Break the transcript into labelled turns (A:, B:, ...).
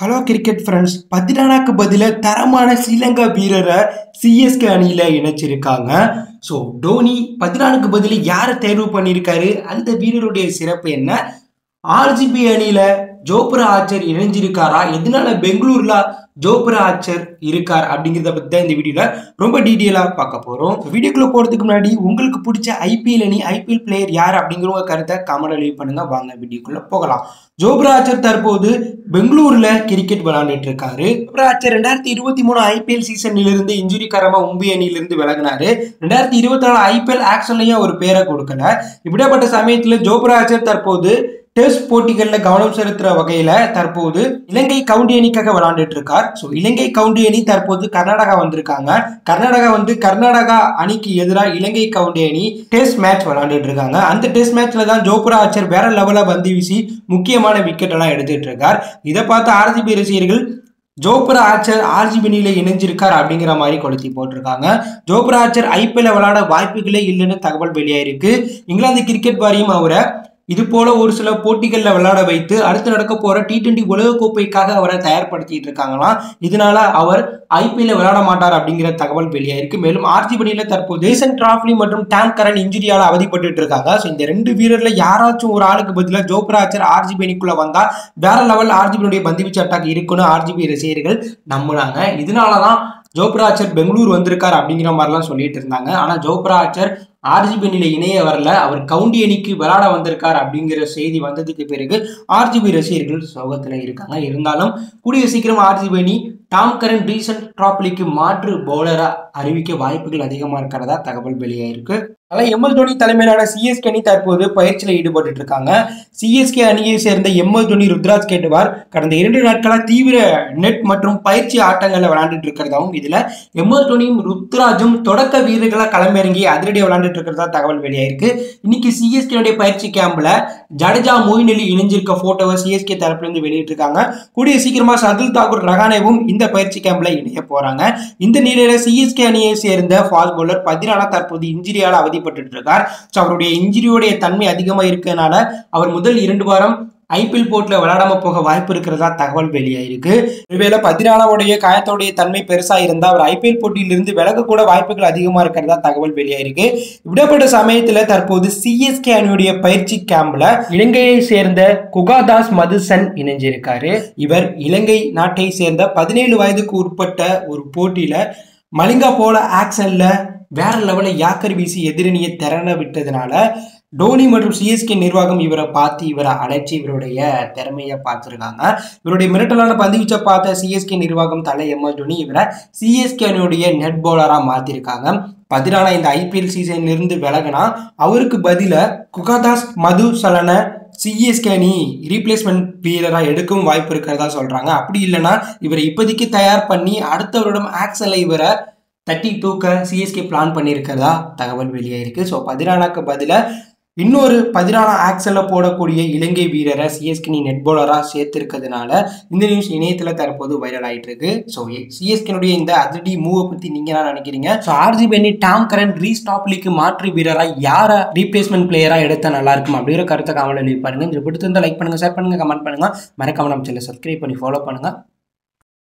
A: hello cricket friends பதினானாக்கு பதிலாக தரமான ஸ்ரீலங்கா வீரரை சிஎஸ்கே அணியில் இணைச்சிருக்காங்க ஸோ டோனி பதினாலுக்கு பதில் யாரை தேர்வு பண்ணியிருக்காரு அந்த வீரருடைய சிறப்பு என்ன ஆர்ஜிபி அணியில் ஜோப்ரா ஆச்சர் இணைஞ்சிருக்காரா எதனால பெங்களூர்ல ஜோப்ரா ஆச்சர் இருக்கார் அப்படிங்கிறத பற்றி தான் இந்த வீடியோவில் ரொம்ப டீட்டெயிலாக பார்க்க போகிறோம் வீடியோக்குள்ளே போகிறதுக்கு முன்னாடி உங்களுக்கு பிடிச்ச ஐபிஎல் அணி ஐபிஎல் பிளேயர் யார் அப்படிங்கிற உங்க கருத்தை கமெண்ட் லீவ் பண்ணுங்க வாங்க வீடியோக்குள்ளே போகலாம் ஜோப்ரா ஆச்சர் தற்போது பெங்களூர்ல கிரிக்கெட் விளையாண்டுட்டு இருக்காரு ஜோப்ரா ஆச்சர் ரெண்டாயிரத்தி இருபத்தி மூணு ஐபிஎல் சீசன்ல இருந்து காரமா மும்பை அணியிலிருந்து விலகினாரு ரெண்டாயிரத்தி இருபத்தி நாலு ஐபிஎல் ஆக்ஷன்லயும் அவர் பேரை கொடுக்கல இப்படியாப்பட்ட சமயத்துல ஜோப்ரா ஆச்சர் தற்போது டெஸ்ட் போட்டிகளில் கவனம் செலுத்துற வகையில தற்போது இலங்கை கவுண்டி அணிக்காக விளையாண்டுட்டு இருக்கார் ஸோ இலங்கை கவுண்டி அணி தற்போது கர்நாடகா வந்திருக்காங்க கர்நாடகா வந்து கர்நாடகா அணிக்கு எதிராக இலங்கை கவுண்டி அணி டெஸ்ட் மேட்ச் விளையாண்டுட்டு இருக்காங்க அந்த டெஸ்ட் மேட்ச்ல தான் ஜோப்ரா ஆச்சர் வேற லெவலில் பந்து வீசி முக்கியமான விக்கெட் எல்லாம் எடுத்துட்டு இருக்கார் இதை பார்த்து ஆர்ஜிபி ரசிகர்கள் ஜோப்ரா ஆச்சர் ஆர்ஜிபி அணியில இணைஞ்சிருக்கார் அப்படிங்கிற மாதிரி கொளுத்தி போட்டிருக்காங்க ஜோப்ரா ஆச்சர் ஐபிஎல் விளையாட வாய்ப்புகளே இல்லைன்னு தகவல் வெளியாயிருக்கு இங்கிலாந்து கிரிக்கெட் வாரியம் அவரை இது போல ஒரு சில போட்டிகளில் விளையாட வைத்து அடுத்து நடக்க போற டி டுவெண்டி உலகக்கோப்பைக்காக அவரை தயார்படுத்திட்டு இருக்காங்களாம் இதனால அவர் ஐபிஎல் விளையாட மாட்டார் அப்படிங்கிற தகவல் வெளியாயிருக்கு மேலும் ஆர்ஜி பணியில தற்போது ரீசன்ட் டிராஃப்லி மற்றும் டேம் கரன் இன்ஜுரியால அவதிப்பட்டு இருக்காங்க ஸோ இந்த ரெண்டு வீரர்ல யாராச்சும் ஒரு ஆளுக்கு பதிலாக ஜோப்ராச்சர் ஆர்ஜிபி அணிக்குள்ள வந்தா வேற லெவல் ஆர்ஜிபியுடைய பந்துவீச்சு அட்டாக் இருக்குன்னு ஆர்ஜிபி ரசிகர்கள் நம்புறாங்க இதனாலதான் ஜோப்ரா ஆச்சர் பெங்களூர் வந்திருக்கார் அப்படிங்கிற மாதிரிலாம் சொல்லிட்டு இருந்தாங்க ஆனா ஜோப்ரா ஆச்சர் ஆர்ஜிபி அணியில இணைய வரல அவர் கவுண்டி அணிக்கு விளையாட வந்திருக்கார் அப்படிங்கிற செய்தி வந்ததுக்கு பிறகு ஆர்ஜிபி ரசிகர்கள் சோகத்துல இருக்காங்க இருந்தாலும் கூடிய சீக்கிரம் ஆர்ஜிபி அணி டாம் கரன் ரீசன்ட் டிராப்லிக்கு மாற்று பவுலரா அறிவிக்க வாய்ப்புகள் அதிகமா இருக்கிறதா தகவல் வெளியாயிருக்கு அதனால் எம்எஸ் தோனி தலைமையிலான சிஎஸ்கே அணி தற்போது பயிற்சியில் ஈடுபட்டு இருக்காங்க சிஎஸ்கே அணியை சேர்ந்த எம்எஸ் தோனி ருத்ராஜ் கேட்டுவார் கடந்த இரண்டு நாட்களாக தீவிர நெட் மற்றும் பயிற்சி ஆட்டங்களில் விளையாண்டுட்டு இருக்கிறதாவும் இதுல எம்எஸ் தோனியும் ருத்ராஜும் தொடக்க வீரர்களாக களமிறங்கி அதிரடியாக விளையாண்டுட்டு இருக்கிறதா தகவல் வெளியாயிருக்கு இன்னைக்கு சிஎஸ்கே பயிற்சி கேம்ப்ல ஜடேஜா மொயின் அலி இணைஞ்சிருக்க போட்டோவை சிஎஸ்கே தரப்புல இருந்து வெளியிட்டு இருக்காங்க கூடிய சீக்கிரமா சதுல் தாக்கூர் ரகானேவும் இந்த பயிற்சி கேம்ப்ல இணைய போறாங்க இந்த நிலையில சிஎஸ்கே அணியை சேர்ந்த ஃபாஸ்ட் பவுலர் பதினாலா தற்போது இன்ஜுரியால அவதிப்பட்டு இருக்கார் ஸோ அவருடைய இன்ஜுரியோடைய தன்மை அதிகமா இருக்கிறதுனால அவர் முதல் இரண்டு வாரம் ஐபிஎல் போட்டில் விளையாடாம போக வாய்ப்பு இருக்கிறதா தகவல் வெளியாயிருக்கு ஒருவேளை பதினாலாவுடைய காயத்தோடைய தன்மை பெருசா இருந்தா அவர் ஐபிஎல் போட்டியிலிருந்து விலக கூட வாய்ப்புகள் அதிகமா இருக்கிறதா தகவல் வெளியாயிருக்கு இப்படிப்பட்ட சமயத்துல தற்போது சிஎஸ்கே அணியுடைய பயிற்சி கேம்ப்ல இலங்கையை சேர்ந்த குகாதாஸ் மதுசன் இணைஞ்சிருக்காரு இவர் இலங்கை நாட்டை சேர்ந்த பதினேழு வயதுக்கு உட்பட்ட ஒரு போட்டியில மலிங்கா போல ஆக்ஷன்ல வேற லெவலில் யாக்கர் வீசி எதிரணியை திறன விட்டதுனால டோனி மற்றும் சிஎஸ்கே நிர்வாகம் இவரை பார்த்து இவரை அழைச்சி இவருடைய திறமையை பார்த்துருக்காங்க இவருடைய மிரட்டலான பந்துவீச்சை பார்த்த சிஎஸ்கே நிர்வாகம் தலை எம்எஸ் டோனி இவரை சிஎஸ்கே அணியுடைய நெட் பவுலராக மாற்றிருக்காங்க பதினாலா இந்த ஐபிஎல் சீசன்லேருந்து விலகினா அவருக்கு பதில குகாதாஸ் மது சலன சிஎஸ்கே அணி ரீப்ளேஸ்மெண்ட் வீரராக எடுக்கவும் வாய்ப்பு இருக்கிறதா சொல்கிறாங்க அப்படி இல்லைன்னா இவரை இப்போதைக்கு தயார் பண்ணி அடுத்த வருடம் ஆக்சனில் இவரை தட்டி தூக்க சிஎஸ்கே பிளான் பண்ணியிருக்கிறதா தகவல் வெளியாயிருக்கு ஸோ பதினாலாக்கு பதிலாக இன்னொரு பதினாலாம் ஆக்சனில் போடக்கூடிய இலங்கை வீரரை சிஎஸ்கே நெட் பவுலராக சேர்த்துருக்கிறதுனால இந்த நியூஸ் இணையத்தில் தற்போது வைரல் ஆகிட்டு இருக்கு ஸோ சிஎஸ்கேனுடைய இந்த அதிரடி மூவை பற்றி நீங்கள் என்ன நினைக்கிறீங்க ஸோ ஆர்ஜிபி அணி டாம் கரன் ரீஸ்டாப்லிக்கு மாற்று வீரராக யாரை ரீப்ளேஸ்மெண்ட் பிளேயராக எடுத்தால் நல்லா இருக்கும் அப்படிங்கிற கருத்தை கமெண்ட் எழுதி பாருங்க இந்த பிடித்திருந்தால் லைக் பண்ணுங்கள் ஷேர் பண்ணுங்கள் கமெண்ட் பண்ணுங்கள் மறக்காம நம்ம சேனல் சப்ஸ்கிரைப் பண்ணி ஃபாலோ பண்ணுங்கள்